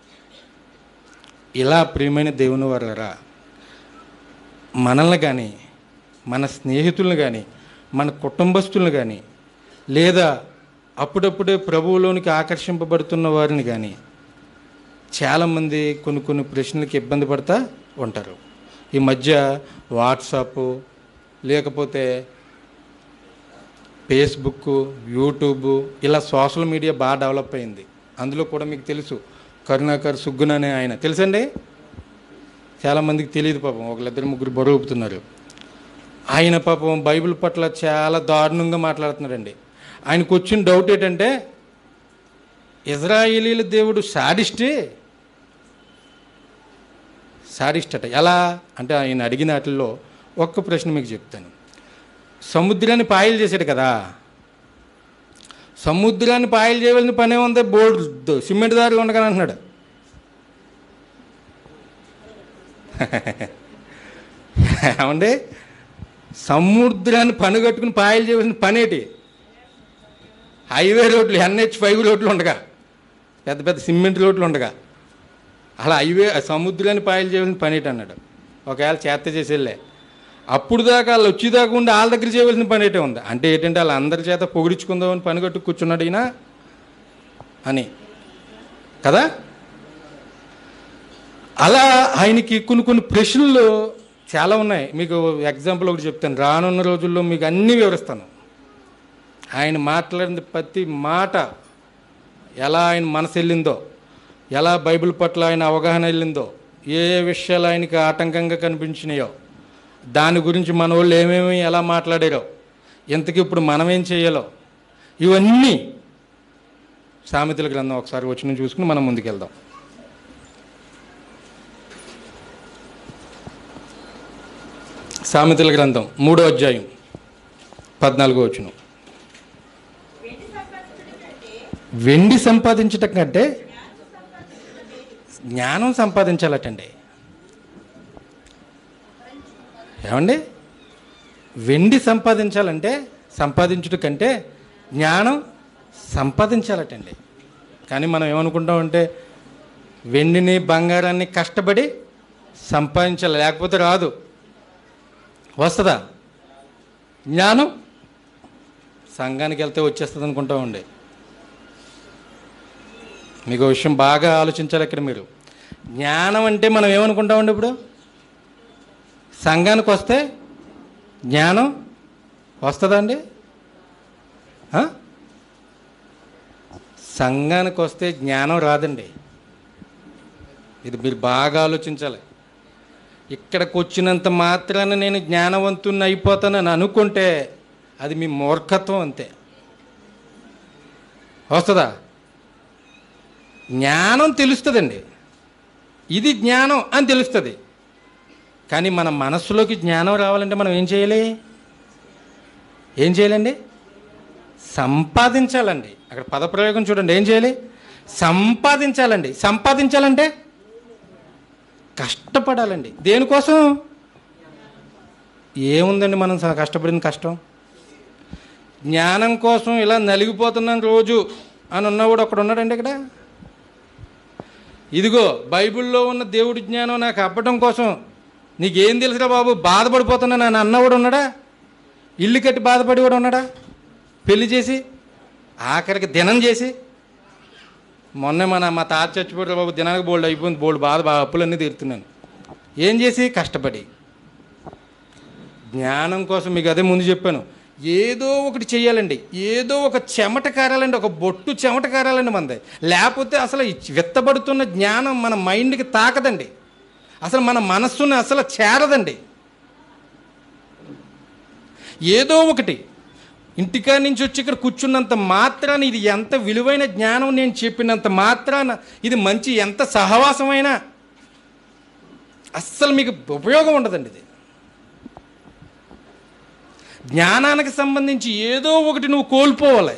ఇలా ప్రియమైన దేవుని వారరా మనల్ని కానీ మన స్నేహితులను కానీ మన కుటుంబస్తులను కానీ లేదా అప్పుడప్పుడే ప్రభువులోనికి ఆకర్షింపబడుతున్న వారిని కానీ చాలామంది కొన్ని కొన్ని ప్రశ్నలకి ఇబ్బంది పడతా ఉంటారు ఈ మధ్య వాట్సాప్ లేకపోతే ఫేస్బుక్ యూట్యూబ్ ఇలా సోషల్ మీడియా బాగా డెవలప్ అయింది అందులో కూడా మీకు తెలుసు కరుణాకర్ సుగ్గున్ అనే ఆయన తెలుసండి చాలామందికి తెలియదు పాపం ఒకళ్ళిద్దరు ముగ్గురు బరువు ఊపుతున్నారు ఆయన పాపం బైబిల్ పట్ల చాలా దారుణంగా మాట్లాడుతున్నాడండి ఆయనకు వచ్చిన డౌట్ ఏంటంటే ఇజ్రాయేలీల దేవుడు సాడిస్టే సాడిస్ట్ అట ఎలా అంటే ఆయన అడిగిన వాటిల్లో ఒక్క ప్రశ్న మీకు చెప్తాను సముద్రాన్ని పాయలు చేశాడు కదా సముద్రాన్ని పాయలు చేయవలసిన పనే ఉంది బోర్డు సిమెంట్ దారి ఉండగానే అంటున్నాడు ఏమండి సముద్రాన్ని పనుగట్టుకుని పాయలు చేయవలసిన పనేటి హైవే రోడ్లు ఎన్హెచ్ ఫైవ్ రోడ్లు ఉండగా పెద్ద పెద్ద సిమెంట్ రోడ్లు ఉండగా అలా హైవే సముద్రాన్ని పాయలు చేయవలసిన పనేటి అన్నాడు ఒకవేళ చేత చేసేళ్ళే అప్పుడు దాకా వాళ్ళు వచ్చేదాకా ఉండి వాళ్ళ దగ్గర చేయవలసిన పని అయితే ఉంది అంటే ఏంటంటే వాళ్ళ అందరి చేత పొగిడించుకుందామని పని కట్టు కూర్చున్నాడు ఈయన అని కదా అలా ఆయనకి కొన్ని కొన్ని ప్రశ్నలు చాలా ఉన్నాయి మీకు ఎగ్జాంపుల్ ఒకటి చెప్తాను రానున్న రోజుల్లో మీకు అన్నీ వివరిస్తాను ఆయన మాట్లాడిన ప్రతి మాట ఎలా ఆయన మనసు వెళ్ళిందో ఎలా బైబిల్ పట్ల ఆయన అవగాహన వెళ్ళిందో ఏ విషయాలు ఆయనకి ఆటంకంగా కనిపించినాయో దాని గురించి మన వాళ్ళు ఏమేమి ఎలా మాట్లాడారో ఇంతకీ ఇప్పుడు మనం ఏం చేయాలో ఇవన్నీ సామెతల గ్రంథం ఒకసారి వచ్చిన చూసుకుని మనం ముందుకెళ్దాం సామెతల గ్రంథం మూడో అధ్యాయం పద్నాలుగో వచ్చిన వెండి సంపాదించటం కంటే జ్ఞానం సంపాదించాలటండి ఏమండి వెండి సంపాదించాలంటే సంపాదించుట కంటే జ్ఞానం సంపాదించాలటండి కానీ మనం ఏమనుకుంటామంటే వెండిని బంగారాన్ని కష్టపడి సంపాదించాలి లేకపోతే రాదు వస్తుందా జ్ఞానం సంఘానికి వెళ్తే వచ్చేస్తుంది అనుకుంటామండి మీకు ఒక విషయం బాగా ఆలోచించాలి ఇక్కడ మీరు జ్ఞానం అంటే మనం ఏమనుకుంటామండి ఇప్పుడు సంఘానికి వస్తే జ్ఞానం వస్తుందా అండి ఆ? సంఘానికి వస్తే జ్ఞానం రాదండి ఇది మీరు బాగా ఆలోచించాలి ఇక్కడికి వచ్చినంత మాత్రాన నేను జ్ఞానవంతుని అయిపోతానని అనుకుంటే అది మీ మూర్ఖత్వం అంతే వస్తుందా జ్ఞానం తెలుస్తుందండి ఇది జ్ఞానం అని తెలుస్తుంది కానీ మన మనస్సులోకి జ్ఞానం రావాలంటే మనం ఏం చేయాలి ఏం చేయాలండి సంపాదించాలండి అక్కడ పదప్రయోగం చూడండి ఏం చేయాలి సంపాదించాలండి సంపాదించాలంటే కష్టపడాలండి దేనికోసం ఏముందండి మనం స- కష్టపడిన కష్టం జ్ఞానం కోసం ఇలా నలిగిపోతున్నాను రోజు అని ఉన్నవాడు ఒకడు ఉన్నాడండి ఇక్కడ ఇదిగో బైబిల్లో ఉన్న దేవుడి జ్ఞానం నాకు అప్పటం కోసం నీకేం తెలుసురా బాబు బాధపడిపోతున్నాను అని అన్నవాడు ఉన్నాడా ఇల్లు కట్టి బాధపడేవాడు ఉన్నాడా పెళ్లి చేసి ఆఖరికి దినం చేసి మొన్న మన మా తాత చచ్చిపోయారు బాబు దినానికి బోల్డ్ అయిపోయింది బోల్డ్ బాధ బాగా అప్పులన్నీ తీరుతున్నాను ఏం చేసి కష్టపడి జ్ఞానం కోసం మీకు అదే ముందు చెప్పాను ఏదో ఒకటి చెయ్యాలండి ఏదో ఒక చెమట కారాలండి ఒక బొట్టు చెమట కారాలండి మనది లేకపోతే అసలు ఈ విత్తబడుతున్న జ్ఞానం మన మైండ్కి తాకదండి అసలు మన మనస్సుని అసలు చేరదండి ఏదో ఒకటి ఇంటికా నుంచి వచ్చి ఇక్కడ కూర్చున్నంత మాత్రాన ఇది ఎంత విలువైన జ్ఞానం నేను చెప్పినంత మాత్రాన ఇది మంచి ఎంత సహవాసమైనా అస్సలు మీకు ఉపయోగం ఉండదండి ఇది జ్ఞానానికి సంబంధించి ఏదో ఒకటి నువ్వు కోల్పోవాలి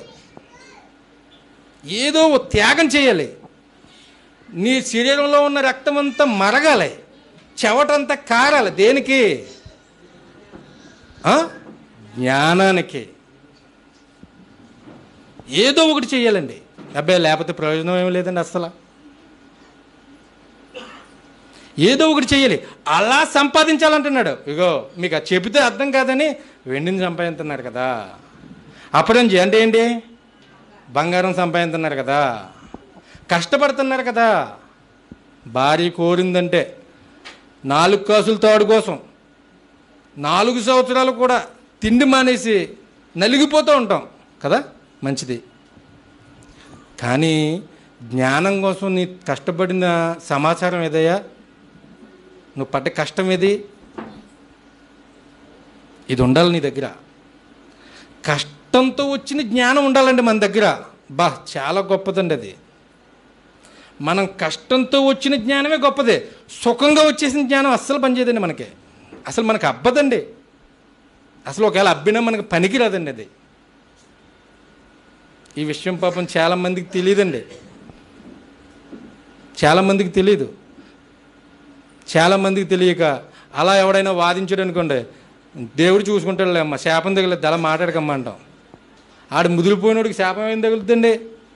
ఏదో ఓ త్యాగం చేయాలి నీ శరీరంలో ఉన్న రక్తం అంతా మరగాలి చెవటంతా కారాలి దేనికి ఆ? జ్ఞానానికి ఏదో ఒకటి చేయాలండి అబ్బాయి లేకపోతే ప్రయోజనం ఏమి లేదండి అస్సలు ఏదో ఒకటి చేయాలి అలా సంపాదించాలంటున్నాడు ఇగో మీకు అది చెబితే అర్థం కాదని వెండిని సంపాదిస్తున్నారు కదా అపరంజి అంటే ఏంటి బంగారం సంపాదిస్తున్నారు కదా కష్టపడుతున్నారు కదా భార్య కోరిందంటే నాలుగు కాసుల తాడు కోసం నాలుగు సంవత్సరాలు కూడా తిండి మానేసి నలిగిపోతూ ఉంటాం కదా మంచిది కానీ జ్ఞానం కోసం నీ కష్టపడిన సమాచారం ఏదయ్యా నువ్వు పడ్డ కష్టం ఏది ఇది ఉండాలి నీ దగ్గర కష్టంతో వచ్చిన జ్ఞానం ఉండాలండి మన దగ్గర బా చాలా గొప్పదండి అది మనం కష్టంతో వచ్చిన జ్ఞానమే గొప్పదే సుఖంగా వచ్చేసిన జ్ఞానం అస్సలు పనిచేయదండి మనకి అసలు మనకు అబ్బదండి అసలు ఒకవేళ అబ్బినా మనకు పనికిరాదండి అది ఈ విషయం పాపం చాలామందికి తెలియదండి చాలామందికి తెలియదు చాలామందికి తెలియక అలా ఎవడైనా వాదించాడు అనుకోండి దేవుడు చూసుకుంటాడులే అమ్మ శాపం తగిలేదు అలా మాట్లాడకమ్మా అంటాం ఆడు ముదిరిపోయినోడికి శాపం ఏం తగులుతుంది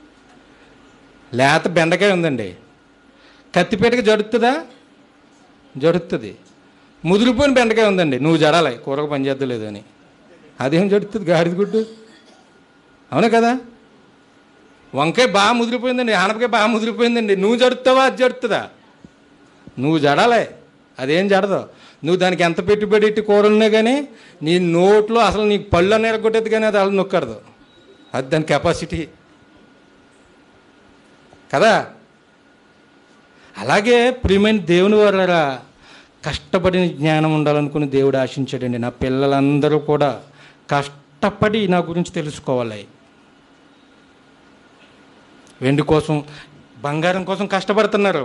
లేత బెండకాయ ఉందండి కత్తిపేటకి జడుతుందా జడుతుంది ముదిరిపోయిన బెండకాయ ఉందండి నువ్వు జడాలి కూరకు పని చేద్దలేదు అని అదేం జడుతుంది గాడిద గుడ్డు అవునా కదా వంకాయ బాగా ముదిరిపోయిందండి ఆనపకాయ బాగా ముదిరిపోయిందండి నువ్వు జడుతావా అది జడుతుందా నువ్వు జడాలే అదేం జడదు నువ్వు దానికి ఎంత పెట్టుబడి ఇట్టి కూరలున్నా కానీ నీ నోట్లో అసలు నీకు పళ్ళు అని ఎరగొట్టేది కానీ అది అలా నొక్కడదు అది దాని కెపాసిటీ కదా అలాగే ప్రియమైన దేవుని వారా కష్టపడిన జ్ఞానం ఉండాలనుకుని దేవుడు ఆశించాడండి నా పిల్లలందరూ కూడా కష్టపడి నా గురించి తెలుసుకోవాలి వెండి కోసం బంగారం కోసం కష్టపడుతున్నారు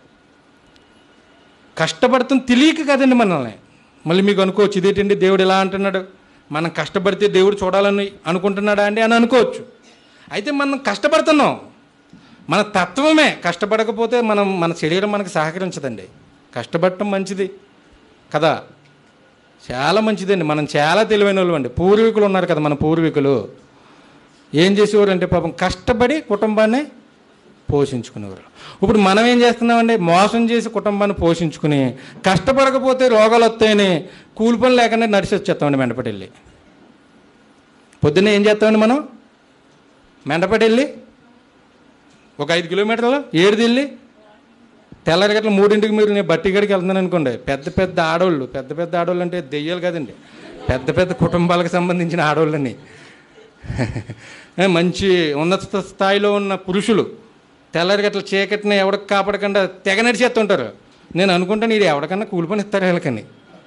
కష్టపడుతుంది తెలియక కదండి మనల్ని మళ్ళీ మీకు అనుకోవచ్చు ఇదేంటండి దేవుడు ఎలా అంటున్నాడు మనం కష్టపడితే దేవుడు చూడాలని అనుకుంటున్నాడా అండి అని అనుకోవచ్చు అయితే మనం కష్టపడుతున్నాం మన తత్వమే కష్టపడకపోతే మనం మన శరీరం మనకు సహకరించదండి కష్టపడటం మంచిది కదా చాలా మంచిదండి మనం చాలా తెలివైన వాళ్ళు అండి పూర్వీకులు ఉన్నారు కదా మన పూర్వీకులు ఏం చేసేవారు అంటే పాపం కష్టపడి కుటుంబాన్ని పోషించుకునేవారు ఇప్పుడు మనం ఏం చేస్తున్నామండి మోసం చేసి కుటుంబాన్ని పోషించుకుని కష్టపడకపోతే రోగాలు వస్తాయని కూలి పని లేకుండా నడిచి వచ్చేస్తామండి మెండపటి వెళ్ళి పొద్దున్నే ఏం చేస్తామండి మనం మెండపటి వెళ్ళి ఒక ఐదు కిలోమీటర్లు ఏడుది వెళ్ళి తెల్లారి గట్ల మూడింటికి మీరు నేను బట్టి గడికి వెళ్తున్నాను అనుకోండి పెద్ద పెద్ద ఆడవాళ్ళు పెద్ద పెద్ద ఆడవాళ్ళు అంటే దెయ్యాలు కదండి పెద్ద పెద్ద కుటుంబాలకు సంబంధించిన ఆడవాళ్ళని ఏ, మంచి ఉన్నత స్థాయిలో ఉన్న పురుషులు తెల్లారి గట్ల చీకటిని ఎవడికి కాపాడకుండా తెగ నడిచేస్తుంటారు నేను అనుకుంటాను ఇది ఎవరికన్నా కూలి పని ఇస్తారు వీళ్ళకని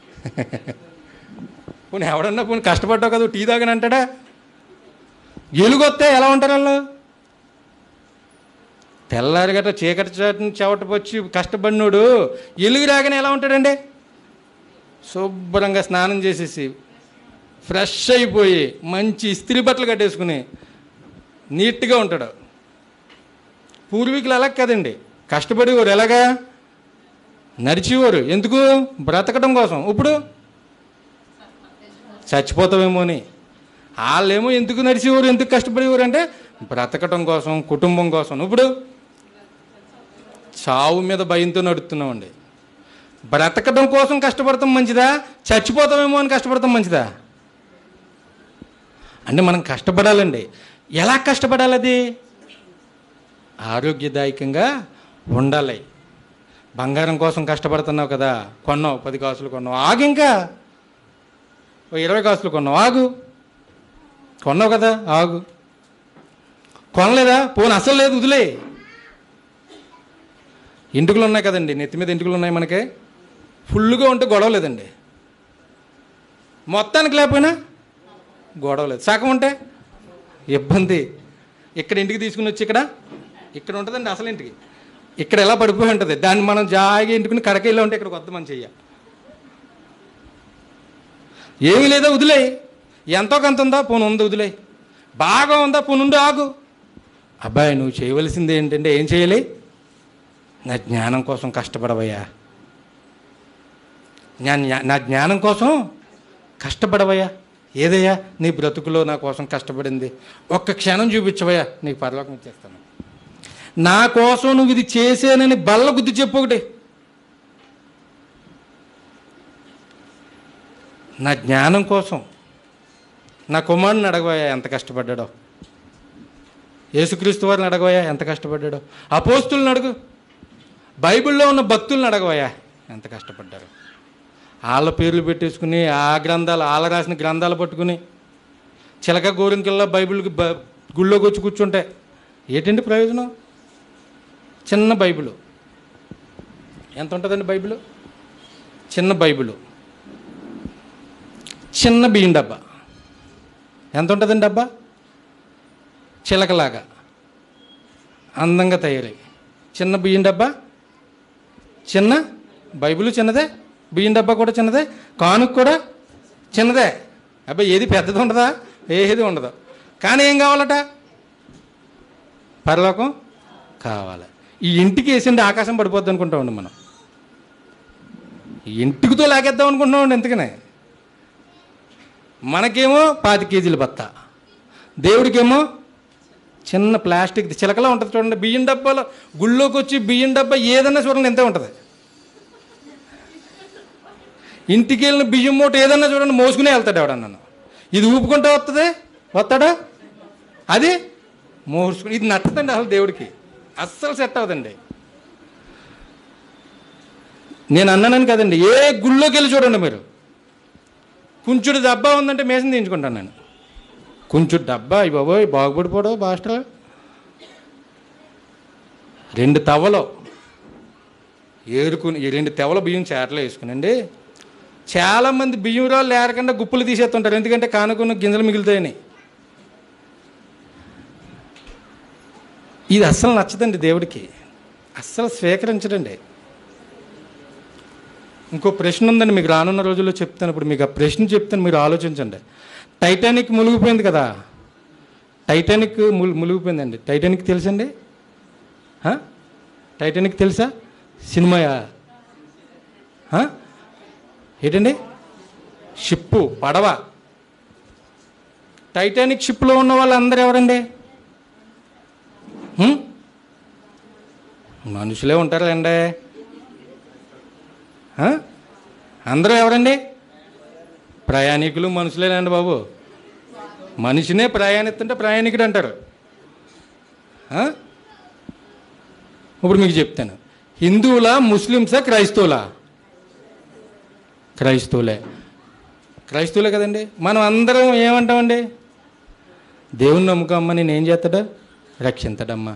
పోనీ ఎవడన్నా పోనీ కష్టపడ్డావు కదా టీ తాగని అంటాడా ఎలుగొస్తే ఎలా ఉంటారు వాళ్ళు తెల్లారి గట్ట చీకటి చాటుని చెవటపొచ్చి కష్టపడినోడు ఎలుగు రాగానే ఎలా ఉంటాడండి శుభ్రంగా స్నానం చేసేసి ఫ్రెష్ అయిపోయి మంచి ఇస్త్రీ బట్టలు కట్టేసుకుని నీట్గా ఉంటాడు పూర్వీకులు అలా కదండి కష్టపడేవారు ఎలాగా నడిచేవారు ఎందుకు బ్రతకడం కోసం ఇప్పుడు చచ్చిపోతావేమో అని వాళ్ళేమో ఎందుకు నడిచేవారు ఎందుకు కష్టపడేవారు అంటే బ్రతకటం కోసం కుటుంబం కోసం ఇప్పుడు చావు మీద భయంతో నడుస్తున్నామండి బ్రతకడం కోసం కష్టపడతాం మంచిదా చచ్చిపోతామేమో అని కష్టపడతాం మంచిదా అంటే మనం కష్టపడాలండి ఎలా కష్టపడాలి అది ఆరోగ్యదాయకంగా ఉండాలి బంగారం కోసం కష్టపడుతున్నావు కదా కొన్నావు పది కాసులు కొన్నావు ఆగు ఇంకా ఓ ఇరవై కాసులు కొన్నావు ఆగు కొన్నావు కదా ఆగు కొనలేదా పోను అసలు లేదు వదిలే ఇంటికలు ఉన్నాయి కదండి నెత్తి మీద ఇంటికలు ఉన్నాయి మనకి ఫుల్గా ఉంటే గొడవ లేదండి మొత్తానికి లేకపోయినా గొడవ లేదు సగం ఉంటే ఇబ్బంది ఇక్కడ ఇంటికి తీసుకుని వచ్చి ఇక్కడ ఇక్కడ ఉంటుందండి అసలు ఇంటికి ఇక్కడ ఎలా పడిపోయి ఉంటుంది దాన్ని మనం జాయిగా ఇంటికుని కడకెళ్ళి ఉంటే ఇక్కడికి వద్ద మనం చెయ్య ఏమీ లేదా వదిలే ఎంతో కొంత ఉందా పోను ఉంది వదిలే బాగా ఉందా పోనుండు ఆగు అబ్బాయి నువ్వు చేయవలసింది ఏంటంటే ఏం చేయాలి నా జ్ఞానం కోసం కష్టపడవయ్యా నా జ్ఞా- నా జ్ఞానం కోసం కష్టపడవయ్యా ఏదయ్యా నీ బ్రతుకులో నా కోసం కష్టపడింది ఒక్క క్షణం చూపించవయ్యా నీకు పరలోకం ఇచ్చేస్తాను నా కోసం నువ్వు ఇది చేసానని బల్ల గుద్ది చెప్పు ఒకటి నా జ్ఞానం కోసం నా కుమారుని అడగబోయా ఎంత కష్టపడ్డాడో యేసుక్రీస్తు వారిని అడగబోయా ఎంత కష్టపడ్డాడో అపోస్తుల్ని అడుగు బైబిల్లో ఉన్న భక్తుల్ని అడగబోయా ఎంత కష్టపడ్డారు వాళ్ళ పేర్లు పెట్టేసుకుని ఆ గ్రంథాలు వాళ్ళ రాసిన గ్రంథాలు పట్టుకుని చిలక గోరింకల్లా బైబిల్కి బ గుళ్ళోకి వచ్చి కూర్చుంటే ఏంటండి ప్రయోజనం చిన్న బైబిల్ ఎంత ఉంటుందండి బైబిల్ చిన్న బైబిల్ చిన్న బియ్యం డబ్బా ఎంత ఉంటుందండి డబ్బా చిలకలాగా అందంగా తయారై చిన్న బియ్యం డబ్బా చిన్న బైబిల్ చిన్నదే బియ్యం డబ్బా కూడా చిన్నదే కానుక కూడా చిన్నదే అబ్బాయి ఏది పెద్దది ఉండదా ఏది ఉండదు కానీ ఏం కావాలట పరలోకం కావాలి ఈ ఇంటికి వేసిండి ఆకాశం పడిపోద్ది అనుకుంటామండి మనం ఈ ఇంటికితో లాగేద్దాం అనుకుంటున్నామండి ఎందుకనే మనకేమో పాతి కేజీల బత్త దేవుడికేమో చిన్న ప్లాస్టిక్ చిలకలా ఉంటుంది చూడండి బియ్యం డబ్బాలో గుళ్ళోకి వచ్చి బియ్యం డబ్బా ఏదన్నా చూడండి ఎంతే ఉంటుంది ఇంటికి వెళ్ళిన బియ్యం మూట ఏదన్నా చూడండి మోసుకునే వెళ్తాడు ఎవడన్నా ఇది ఊపుకుంటూ వస్తుంది వస్తాడా అది మోసుకుని ఇది నచ్చదండి అసలు దేవుడికి అస్సలు సెట్ అవ్వదండి నేను అన్నానని కదండి ఏ గుళ్ళోకి వెళ్ళి చూడండి మీరు కుంచుడు డబ్బా ఉందంటే మేసం తీయించుకుంటాను నేను కొంచెం డబ్బా అయ్యి బాబోయ్ బాగుపడిపోడు బాస్టర్ రెండు తవ్వలు ఏరుకుని ఈ రెండు తెవల బియ్యం చేటలో వేసుకునండి చాలామంది బియ్యం రాళ్ళు లేరకుండా గుప్పులు తీసేస్తుంటారు ఎందుకంటే కానుకున్న గింజలు మిగులుతాయని ఇది అస్సలు నచ్చదండి దేవుడికి అస్సలు స్వీకరించడండి ఇంకో ప్రశ్న ఉందండి మీకు రానున్న రోజుల్లో చెప్తాను ఇప్పుడు మీకు ఆ ప్రశ్న చెప్తాను మీరు ఆలోచించండి టైటానిక్ మునిగిపోయింది కదా టైటానిక్ ములు మునిగిపోయిందండి టైటానిక్ తెలుసండి ఆ? టైటానిక్ తెలుసా సినిమాయా ఆ? ఏంటండి షిప్పు పడవ టైటానిక్ షిప్లో ఉన్న వాళ్ళందరూ ఎవరండి హ్మ్? మనుషులే ఉంటారండి ఆ? అందరూ ఎవరండి ప్రయాణికులు మనుషులేనండి బాబు మనిషినే ప్రయాణిస్తుంటే ప్రయాణికుడు అంటారు ఆ? ఇప్పుడు మీకు చెప్తాను హిందువులా ముస్లిమ్సా క్రైస్తవులా క్రైస్తవులే క్రైస్తవులే కదండి మనం అందరం ఏమంటామండి దేవుని నమ్ముకమ్మ నేను ఏం చేస్తాడా రక్షించడమ్మా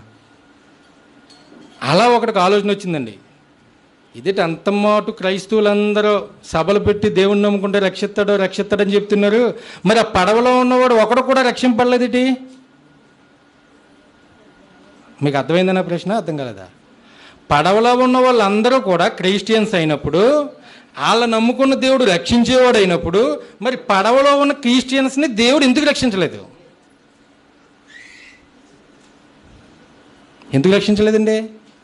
అలా ఒకటికి ఆలోచన వచ్చిందండి ఇదేంటి అంత మాటు క్రైస్తవులందరూ సభలు పెట్టి దేవుణ్ణి నమ్ముకుంటే రక్షిస్తాడో రక్షిస్తాడని చెప్తున్నారు మరి ఆ పడవలో ఉన్నవాడు ఒకడు కూడా రక్షింపడలేదేటి మీకు అర్థమైందన్న ప్రశ్న అర్థం కాలేదా పడవలో ఉన్న వాళ్ళందరూ కూడా క్రిస్టియన్స్ అయినప్పుడు వాళ్ళ నమ్ముకున్న దేవుడు రక్షించేవాడు అయినప్పుడు మరి పడవలో ఉన్న క్రిస్టియన్స్ని దేవుడు ఎందుకు రక్షించలేదు ఎందుకు రక్షించలేదండి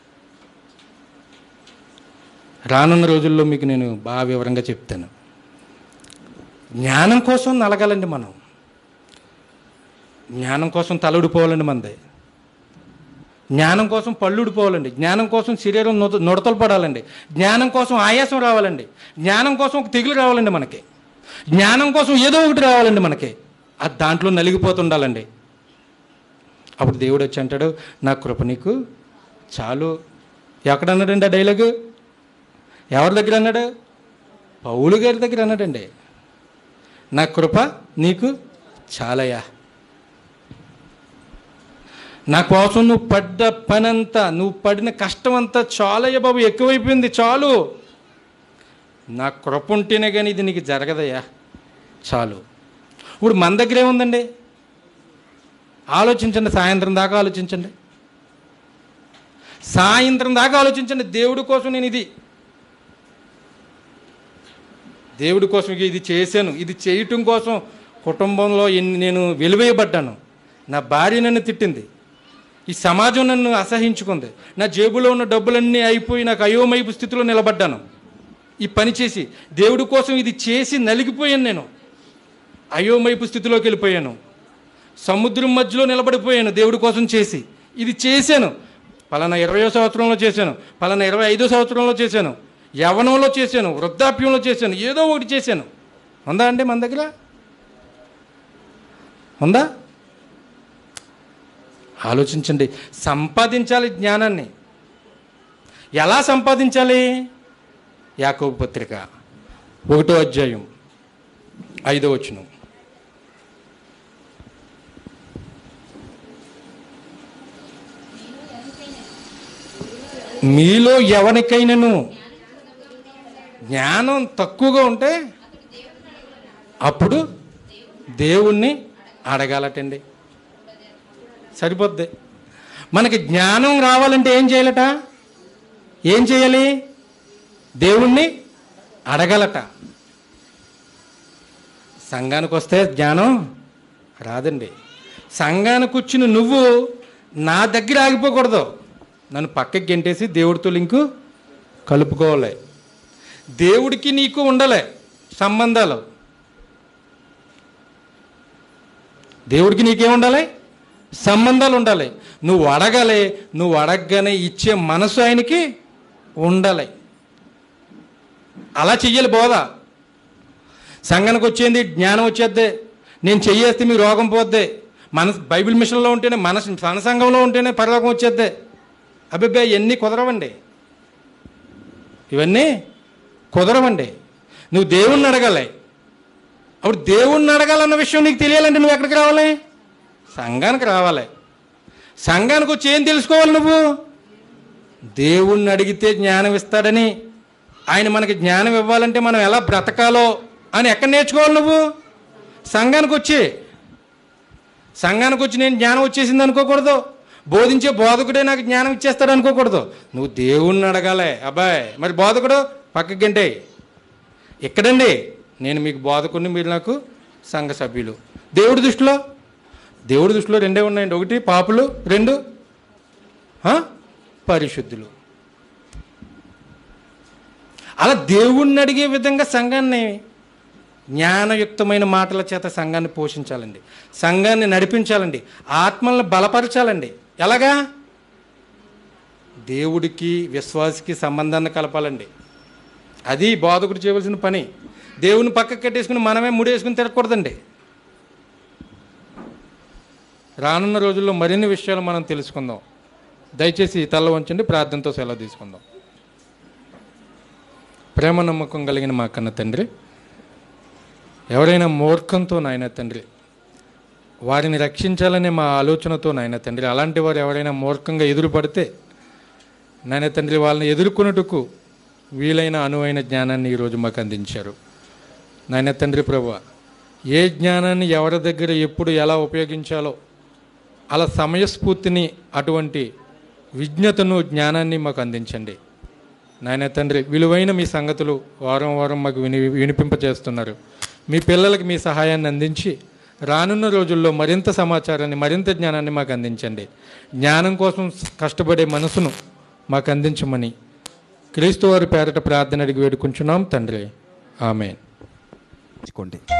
రానున్న రోజుల్లో మీకు నేను బాగా వివరంగా చెప్తాను జ్ఞానం కోసం నలగాలండి మనం జ్ఞానం కోసం తలడిపోవాలండి మనది జ్ఞానం కోసం పళ్ళు ఊడిపోవాలండి జ్ఞానం కోసం శరీరం నుద నుడతలు పడాలండి జ్ఞానం కోసం ఆయాసం రావాలండి జ్ఞానం కోసం ఒక తెగులు రావాలండి మనకి జ్ఞానం కోసం ఏదో ఒకటి రావాలండి మనకి అది దాంట్లో నలిగిపోతుండాలండి అప్పుడు దేవుడు వచ్చి అంటాడు నా కృప నీకు చాలు ఎక్కడ అన్నాడండి ఆ డైలాగు ఎవరి దగ్గర అన్నాడు పౌలు గారి దగ్గర అన్నాడండి నా కృప నీకు చాలయ్యా నా కోసం నువ్వు పడ్డ పనంతా నువ్వు పడిన కష్టం అంతా చాలయ్య బాబు ఎక్కువైపోయింది చాలు నా కృప ఉంటేనే కానీ ఇది నీకు జరగదయ్యా చాలు ఇప్పుడు మన దగ్గర ఏముందండి ఆలోచించండి సాయంత్రం దాకా ఆలోచించండి సాయంత్రం దాకా ఆలోచించండి దేవుడి కోసం నేను ఇది దేవుడి కోసం ఇది చేశాను ఇది చేయటం కోసం కుటుంబంలో ఎన్ని నేను వెలువేయబడ్డాను నా భార్య నన్ను తిట్టింది ఈ సమాజం నన్ను అసహించుకుంది నా జేబులో ఉన్న డబ్బులన్నీ అయిపోయి నాకు అయోమైపు స్థితిలో నిలబడ్డాను ఈ పని చేసి దేవుడి కోసం ఇది చేసి నలిగిపోయాను నేను అయోమైపు స్థితిలోకి వెళ్ళిపోయాను సముద్రం మధ్యలో నిలబడిపోయాను దేవుడి కోసం చేసి ఇది చేశాను పలానా ఇరవయో సంవత్సరంలో చేశాను పలానా ఇరవై ఐదో సంవత్సరంలో చేశాను యవనంలో చేశాను వృద్ధాప్యంలో చేశాను ఏదో ఒకటి చేశాను ఉందా అండి మన దగ్గర ఉందా ఆలోచించండి సంపాదించాలి జ్ఞానాన్ని ఎలా సంపాదించాలి యాకోబు పత్రిక ఒకటో అధ్యాయం ఐదో వచనం మీలో ఎవరికైనాను జ్ఞానం తక్కువగా ఉంటే అప్పుడు దేవుణ్ణి అడగాలటండి సరిపోద్ది మనకి జ్ఞానం రావాలంటే ఏం చేయాలట ఏం చేయాలి దేవుణ్ణి అడగలట సంఘానికి వస్తే జ్ఞానం రాదండి సంఘానికి వచ్చిన నువ్వు నా దగ్గర ఆగిపోకూడదు నన్ను పక్కకి గెంటేసి దేవుడితో లింకు కలుపుకోవాలి దేవుడికి నీకు ఉండాలి సంబంధాలు దేవుడికి నీకేం ఉండాలి సంబంధాలు ఉండాలి నువ్వు అడగాలి నువ్వు అడగగానే ఇచ్చే మనసు ఆయనకి ఉండాలి అలా చెయ్యాలి బోధ సంఘానికి వచ్చేది జ్ఞానం వచ్చేద్దే నేను చెయ్యేస్తే మీకు రోగం పోద్ది మన బైబిల్ మిషన్లో ఉంటేనే మన మన సంఘంలో ఉంటేనే పరలోకం వచ్చేద్దే అభిప్రాయ ఇవన్నీ కుదరవండి ఇవన్నీ కుదరవండి నువ్వు దేవుణ్ణి అడగాలి అప్పుడు దేవుణ్ణి అడగాలన్న విషయం నీకు తెలియాలంటే నువ్వు ఎక్కడికి రావాలి సంఘానికి రావాలి సంఘానికి వచ్చి ఏం తెలుసుకోవాలి నువ్వు దేవుణ్ణి అడిగితే జ్ఞానం ఇస్తాడని ఆయన మనకి జ్ఞానం ఇవ్వాలంటే మనం ఎలా బ్రతకాలో అని ఎక్కడ నేర్చుకోవాలి నువ్వు సంఘానికి వచ్చి సంఘానికి వచ్చి నేను జ్ఞానం వచ్చేసింది అనుకోకూడదు బోధించే బోధకుడే నాకు జ్ఞానం ఇచ్చేస్తాడు అనుకోకూడదు నువ్వు దేవుణ్ణి అడగాలి అబ్బాయి మరి బోధకుడు పక్కకి గంటే ఎక్కడండి నేను మీకు బోధకుడిని మీరు నాకు సంఘ సభ్యులు దేవుడి దృష్టిలో దేవుడి దృష్టిలో రెండే ఉన్నాయండి ఒకటి పాపులు రెండు ఆ? పరిశుద్ధులు అలా దేవుణ్ణి అడిగే విధంగా సంఘాన్ని జ్ఞానయుక్తమైన మాటల చేత సంఘాన్ని పోషించాలండి సంఘాన్ని నడిపించాలండి ఆత్మల్ని బలపరచాలండి ఎలాగా దేవుడికి విశ్వాసికి సంబంధాన్ని కలపాలండి అది బోధకుడు చేయవలసిన పని దేవుని పక్కకు కట్టేసుకుని మనమే ముడేసుకుని తిరగకూడదండి రానున్న రోజుల్లో మరిన్ని విషయాలు మనం తెలుసుకుందాం దయచేసి తల్ల వంచండి ప్రార్థనతో సెలవు తీసుకుందాం ప్రేమ నమ్మకం కలిగిన మా కన్న తండ్రి ఎవరైనా మూర్ఖంతో నాయన తండ్రి వారిని రక్షించాలనే మా ఆలోచనతో నాయన తండ్రి అలాంటి వారు ఎవరైనా మూర్ఖంగా ఎదురుపడితే నాయన తండ్రి వాళ్ళని ఎదుర్కొనుటకు వీలైన అనువైన జ్ఞానాన్ని ఈరోజు మాకు అందించారు నాయన తండ్రి ప్రభు ఏ జ్ఞానాన్ని ఎవరి దగ్గర ఎప్పుడు ఎలా ఉపయోగించాలో అలా సమయస్ఫూర్తిని అటువంటి విజ్ఞతను జ్ఞానాన్ని మాకు అందించండి నాయన తండ్రి విలువైన మీ సంగతులు వారం వారం మాకు విని వినిపింపజేస్తున్నారు మీ పిల్లలకి మీ సహాయాన్ని అందించి రానున్న రోజుల్లో మరింత సమాచారాన్ని మరింత జ్ఞానాన్ని మాకు అందించండి జ్ఞానం కోసం కష్టపడే మనసును మాకు అందించమని క్రీస్తు వారి పేరట ప్రార్థన అడిగి వేడుకుంటున్నాం తండ్రి ఆమెన్ తీసుకోండి